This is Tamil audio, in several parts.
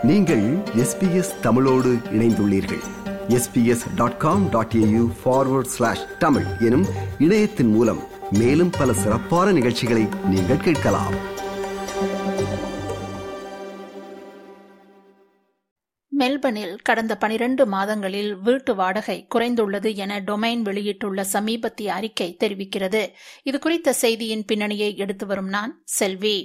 நீங்கள் எஸ்பிஎஸ் தமிழோடு இணைந்துள்ளீர்கள் SBS dot com dot AU forward slash Tamil எனும் இணையத்தின் மூலம் மேலும் பல சிறப்பான நிகழ்ச்சிகளை நீங்கள் கேட்கலாம் மெல்பர்னில் கடந்த பனிரண்டு மாதங்களில் வீட்டு வாடகை குறைந்துள்ளது என டொமைன் வெளியிட்டுள்ள சமீபத்திய அறிக்கை தெரிவிக்கிறது இது குறித்த செய்தியின் பின்னணியை எடுத்து வரும் நான் செல்வி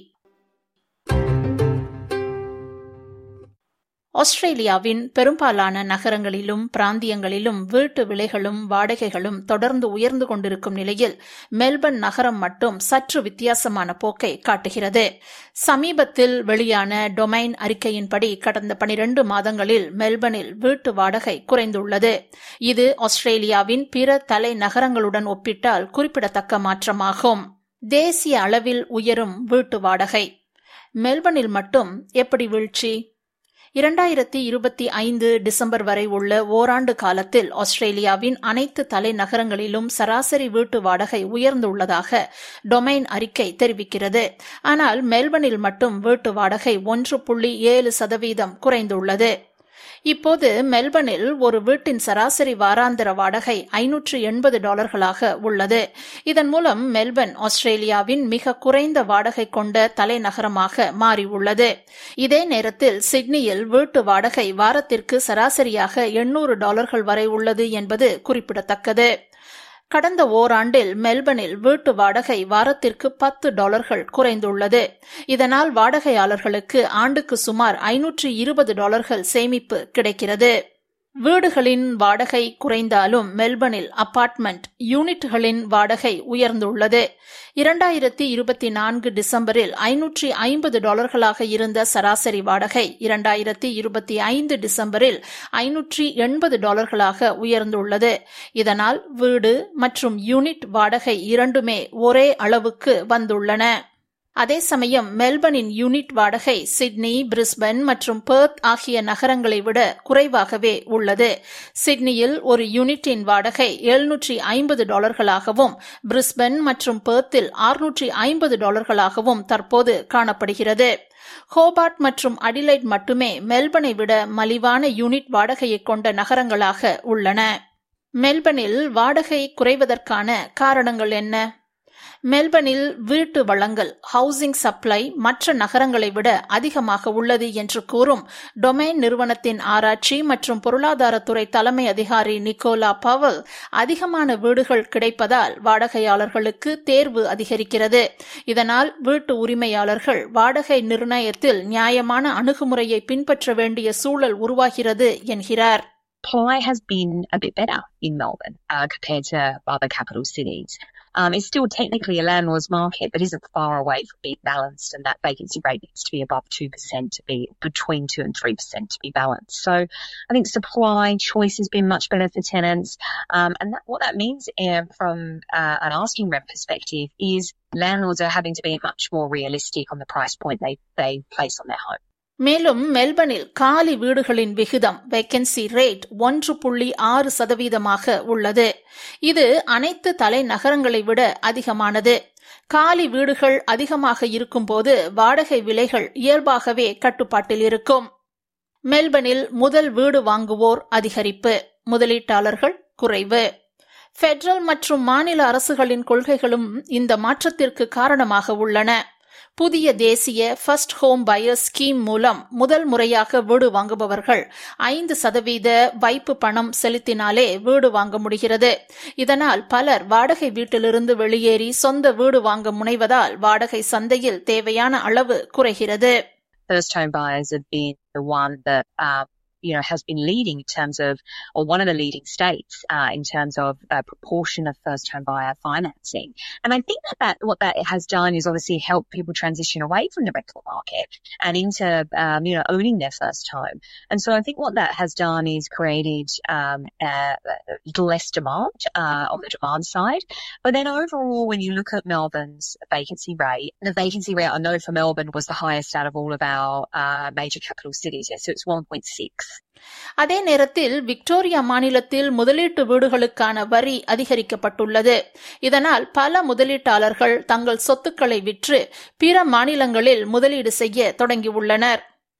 ஆஸ்திரேலியாவின் பெரும்பாலான நகரங்களிலும் பிராந்தியங்களிலும் வீட்டு விலைகளும் வாடகைகளும் தொடர்ந்து உயர்ந்து கொண்டிருக்கும் நிலையில் மெல்பர்ன் நகரம் மட்டும் சற்று வித்தியாசமான போக்கை காட்டுகிறது சமீபத்தில் வெளியான டொமைன் அறிக்கையின்படி கடந்த பனிரண்டு மாதங்களில் மெல்பர்னில் வீட்டு வாடகை குறைந்துள்ளது இது ஆஸ்திரேலியாவின் பிற தலைநகரங்களுடன் ஒப்பிட்டால் குறிப்பிடத்தக்க மாற்றமாகும் தேசிய அளவில் உயரும் வீட்டு வாடகை மெல்பர்னில் மட்டும் எப்படி வீழ்ச்சி இரண்டாயிரத்தி இருபத்தி ஐந்து டிசம்பர் வரை உள்ள ஓராண்டு காலத்தில் ஆஸ்திரேலியாவின் அனைத்து தலைநகரங்களிலும் சராசரி வீட்டு வாடகை உயர்ந்துள்ளதாக டொமைன் அறிக்கை தெரிவிக்கிறது ஆனால் மெல்பர்னில் மட்டும் வீட்டு வாடகை ஒன்று புள்ளி ஏழு சதவீதம் குறைந்துள்ளது இப்போது மெல்பர்னில் ஒரு வீட்டின் சராசரி வாராந்திர வாடகை ஐநூற்று எண்பது டாலர்களாக உள்ளது இதன் மூலம் மெல்பர்ன் ஆஸ்திரேலியாவின் மிக குறைந்த வாடகை கொண்ட தலைநகரமாக மாறியுள்ளது இதே நேரத்தில் சிட்னியில் வீட்டு வாடகை வாரத்திற்கு சராசரியாக எண்ணூறு டாலர்கள் வரை உள்ளது என்பது குறிப்பிடத்தக்கது கடந்த ஓராண்டில் மெல்பர்னில் வீட்டு வாடகை வாரத்திற்கு பத்து டாலர்கள் குறைந்துள்ளது இதனால் வாடகையாளர்களுக்கு ஆண்டுக்கு சுமார் ஐநூற்று இருபது டாலர்கள் சேமிப்பு கிடைக்கிறது வீடுகளின் வாடகை குறைந்தாலும் மெல்பர்னில் அபார்ட்மெண்ட் யூனிட்களின் வாடகை உயர்ந்துள்ளது இரண்டாயிரத்தி இருபத்தி நான்கு டிசம்பரில் ஐநூற்றி ஐம்பது டாலர்களாக இருந்த சராசரி வாடகை இரண்டாயிரத்தி இருபத்தி ஐந்து டிசம்பரில் ஐநூற்றி எண்பது டாலர்களாக உயர்ந்துள்ளது இதனால் வீடு மற்றும் யூனிட் வாடகை இரண்டுமே ஒரே அளவுக்கு வந்துள்ளன அதே சமயம் மெல்பர்னின் யூனிட் வாடகை சிட்னி பிரிஸ்பன் மற்றும் பெர்த் ஆகிய நகரங்களை விட குறைவாகவே உள்ளது சிட்னியில் ஒரு யூனிட்டின் வாடகை எழுநூற்றி ஐம்பது டாலர்களாகவும் பிரிஸ்பன் மற்றும் பெர்த்தில் ஆறுநூற்றி ஐம்பது டாலர்களாகவும் தற்போது காணப்படுகிறது ஹோபார்ட் மற்றும் அடிலைட் மட்டுமே மெல்பர்னை விட மலிவான யூனிட் வாடகையை கொண்ட நகரங்களாக உள்ளன மெல்பர்னில் வாடகை குறைவதற்கான காரணங்கள் என்ன மெல்பர்னில் வீட்டு வளங்கள் ஹவுசிங் சப்ளை மற்ற நகரங்களை விட அதிகமாக உள்ளது என்று கூறும் டொமைன் நிறுவனத்தின் ஆராய்ச்சி மற்றும் பொருளாதாரத்துறை தலைமை அதிகாரி நிக்கோலா பவல் அதிகமான வீடுகள் கிடைப்பதால் வாடகையாளர்களுக்கு தேர்வு அதிகரிக்கிறது இதனால் வீட்டு உரிமையாளர்கள் வாடகை நிர்ணயத்தில் நியாயமான அணுகுமுறையை பின்பற்ற வேண்டிய சூழல் உருவாகிறது என்கிறார் Supply has been a bit better in Melbourne uh, compared to other capital cities. Um, it's still technically a landlord's market, but isn't far away from being balanced, and that vacancy rate needs to be above 2% to be between 2 and 3% to be balanced. So I think supply choice has been much better for tenants. Um, and that, what that means uh, from uh, an asking rent perspective is landlords are having to be much more realistic on the price point they, they place on their home. மேலும் மெல்பர்னில் காலி வீடுகளின் விகிதம் வேக்கன்சி ரேட் ஒன்று புள்ளி ஆறு சதவீதமாக உள்ளது இது அனைத்து தலைநகரங்களை விட அதிகமானது காலி வீடுகள் அதிகமாக இருக்கும்போது வாடகை விலைகள் இயல்பாகவே கட்டுப்பாட்டில் இருக்கும் மெல்பர்னில் முதல் வீடு வாங்குவோர் அதிகரிப்பு முதலீட்டாளர்கள் குறைவு பெடரல் மற்றும் மாநில அரசுகளின் கொள்கைகளும் இந்த மாற்றத்திற்கு காரணமாக உள்ளன புதிய தேசிய ஃபர்ஸ்ட் ஹோம் பயர் ஸ்கீம் மூலம் முதல் முறையாக வீடு வாங்குபவர்கள் ஐந்து சதவீத வைப்பு பணம் செலுத்தினாலே வீடு வாங்க முடிகிறது இதனால் பலர் வாடகை வீட்டிலிருந்து வெளியேறி சொந்த வீடு வாங்க முனைவதால் வாடகை சந்தையில் தேவையான அளவு குறைகிறது First home buyers have been the one that uh, you know, has been leading in terms of, or one of the leading states uh, in terms of a proportion of first-home buyer financing. And I think that, that what that has done is obviously help people transition away from the rental market and into, um, you know, owning their first home. And so I think what that has done is created um, uh, less demand uh, on the demand side. But then overall, when you look at Melbourne's vacancy rate, the vacancy rate I know for Melbourne was the highest out of all of our uh, major capital cities. Yeah, so it's 1.6. அதே நேரத்தில் விக்டோரியா மாநிலத்தில் முதலீட்டு வீடுகளுக்கான வரி அதிகரிக்கப்பட்டுள்ளது இதனால் பல முதலீட்டாளர்கள் தங்கள் சொத்துக்களை விற்று பிற மாநிலங்களில் முதலீடு செய்ய தொடங்கியுள்ளனர்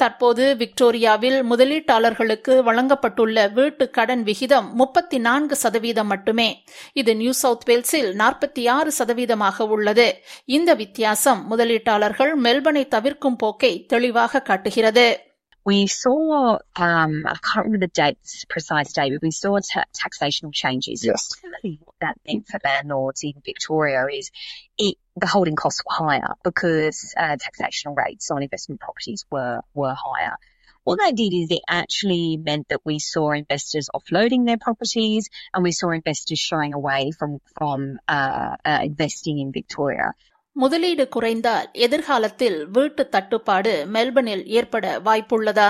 தற்போது விக்டோரியாவில் முதலீட்டாளர்களுக்கு வழங்கப்பட்டுள்ள வீட்டு கடன் விகிதம் முப்பத்தி நான்கு சதவீதம் மட்டுமே இது நியூ சவுத் வேல்ஸில் நாற்பத்தி ஆறு சதவீதமாக உள்ளது இந்த வித்தியாசம் முதலீட்டாளர்கள் மெல்பனை தவிர்க்கும் போக்கை தெளிவாக காட்டுகிறது we saw, um, I can't remember the dates, precise date, but we saw ta- taxational changes. Yes. Ultimately, what that meant for landlords in Victoria is it, the holding costs were higher because uh, taxational rates on investment properties were, were higher. What that did is it actually meant that we saw investors offloading their properties and we saw investors shying away from, from uh, uh, investing in Victoria. முதலீடு குறைந்தால் எதிர்காலத்தில் வீட்டு தட்டுப்பாடு மெல்பர்னில் ஏற்பட வாய்ப்புள்ளதா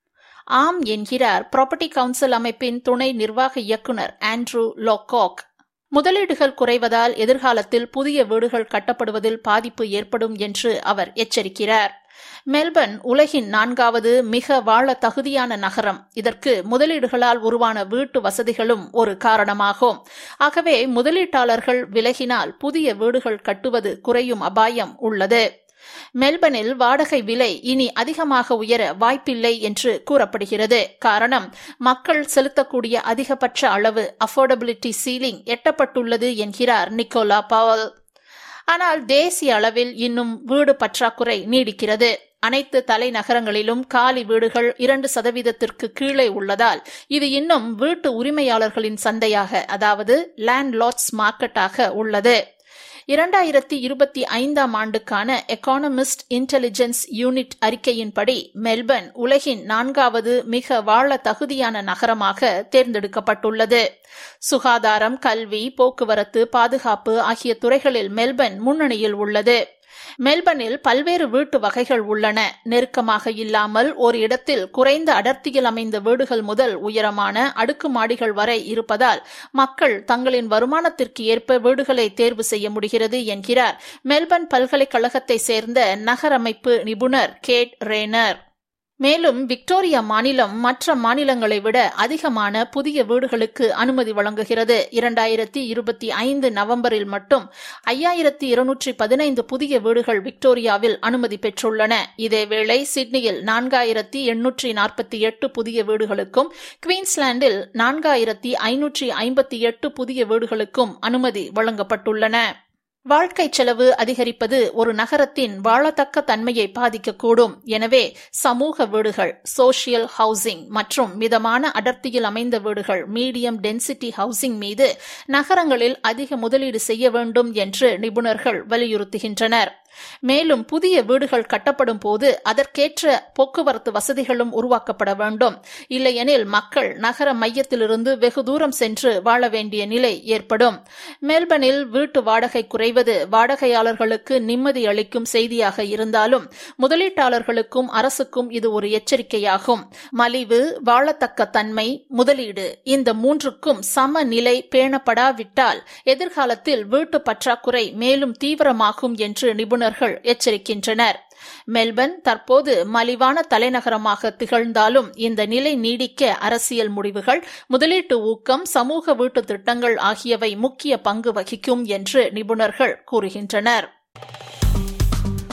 ஆம் என்கிறார் ப்ராப்பர்ட்டி கவுன்சில் அமைப்பின் துணை நிர்வாக இயக்குநர் ஆண்ட்ரூ லோகாக் முதலீடுகள் குறைவதால் எதிர்காலத்தில் புதிய வீடுகள் கட்டப்படுவதில் பாதிப்பு ஏற்படும் என்று அவர் எச்சரிக்கிறார் மெல்பர்ன் உலகின் நான்காவது மிக வாழ தகுதியான நகரம் இதற்கு முதலீடுகளால் உருவான வீட்டு வசதிகளும் ஒரு காரணமாகும் ஆகவே முதலீட்டாளர்கள் விலகினால் புதிய வீடுகள் கட்டுவது குறையும் அபாயம் உள்ளது மெல்பர்னில் வாடகை விலை இனி அதிகமாக உயர வாய்ப்பில்லை என்று கூறப்படுகிறது காரணம் மக்கள் செலுத்தக்கூடிய அதிகபட்ச அளவு அஃபோர்டபிலிட்டி சீலிங் எட்டப்பட்டுள்ளது என்கிறார் நிக்கோலா பவல் ஆனால் தேசிய அளவில் இன்னும் வீடு பற்றாக்குறை நீடிக்கிறது அனைத்து தலைநகரங்களிலும் காலி வீடுகள் இரண்டு சதவீதத்திற்கு கீழே உள்ளதால் இது இன்னும் வீட்டு உரிமையாளர்களின் சந்தையாக அதாவது லேண்ட் லாட்ஸ் மார்க்கெட்டாக உள்ளது இரண்டாயிரத்தி இருபத்தி ஐந்தாம் ஆண்டுக்கான எக்கானமிஸ்ட் இன்டெலிஜென்ஸ் யூனிட் அறிக்கையின்படி மெல்பர்ன் உலகின் நான்காவது மிக வாழ தகுதியான நகரமாக தேர்ந்தெடுக்கப்பட்டுள்ளது சுகாதாரம் கல்வி போக்குவரத்து பாதுகாப்பு ஆகிய துறைகளில் மெல்பர்ன் முன்னணியில் உள்ளது மெல்பர்னில் பல்வேறு வீட்டு வகைகள் உள்ளன நெருக்கமாக இல்லாமல் ஒரு இடத்தில் குறைந்த அடர்த்தியில் அமைந்த வீடுகள் முதல் உயரமான அடுக்குமாடிகள் வரை இருப்பதால் மக்கள் தங்களின் வருமானத்திற்கு ஏற்ப வீடுகளை தேர்வு செய்ய முடிகிறது என்கிறார் மெல்பர்ன் பல்கலைக்கழகத்தை சேர்ந்த நகரமைப்பு நிபுணர் கேட் ரேனர் மேலும் விக்டோரியா மாநிலம் மற்ற மாநிலங்களை விட அதிகமான புதிய வீடுகளுக்கு அனுமதி வழங்குகிறது இரண்டாயிரத்தி இருபத்தி ஐந்து நவம்பரில் மட்டும் ஐயாயிரத்தி இருநூற்றி பதினைந்து புதிய வீடுகள் விக்டோரியாவில் அனுமதி பெற்றுள்ளன இதேவேளை சிட்னியில் நான்காயிரத்தி எண்ணூற்றி நாற்பத்தி எட்டு புதிய வீடுகளுக்கும் குவீன்ஸ்லாண்டில் நான்காயிரத்தி ஐநூற்றி ஐம்பத்தி எட்டு புதிய வீடுகளுக்கும் அனுமதி வழங்கப்பட்டுள்ளன வாழ்க்கை செலவு அதிகரிப்பது ஒரு நகரத்தின் வாழத்தக்க தன்மையை பாதிக்கக்கூடும் எனவே சமூக வீடுகள் சோசியல் ஹவுசிங் மற்றும் மிதமான அடர்த்தியில் அமைந்த வீடுகள் மீடியம் டென்சிட்டி ஹவுசிங் மீது நகரங்களில் அதிக முதலீடு செய்ய வேண்டும் என்று நிபுணர்கள் வலியுறுத்துகின்றனர் மேலும் புதிய வீடுகள் கட்டப்படும் போது அதற்கேற்ற போக்குவரத்து வசதிகளும் உருவாக்கப்பட வேண்டும் இல்லையெனில் மக்கள் நகர மையத்திலிருந்து வெகு தூரம் சென்று வாழ வேண்டிய நிலை ஏற்படும் மெல்பர்னில் வீட்டு வாடகை குறைவது வாடகையாளர்களுக்கு நிம்மதி அளிக்கும் செய்தியாக இருந்தாலும் முதலீட்டாளர்களுக்கும் அரசுக்கும் இது ஒரு எச்சரிக்கையாகும் மலிவு வாழத்தக்க தன்மை முதலீடு இந்த மூன்றுக்கும் சம நிலை பேணப்படாவிட்டால் எதிர்காலத்தில் வீட்டு பற்றாக்குறை மேலும் தீவிரமாகும் என்று நிபுணர் நிபுணர்கள் எச்சரிக்கின்றனர் மெல்பர்ன் தற்போது மலிவான தலைநகரமாக திகழ்ந்தாலும் இந்த நிலை நீடிக்க அரசியல் முடிவுகள் முதலீட்டு ஊக்கம் சமூக வீட்டு திட்டங்கள் ஆகியவை முக்கிய பங்கு வகிக்கும் என்று நிபுணர்கள் கூறுகின்றனர்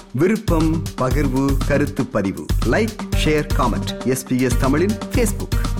விருப்பம் பகிர்வு கருத்து பதிவு லைக் ஷேர் காமெண்ட் எஸ்பிஎஸ் தமிழின் ஃபேஸ்புக்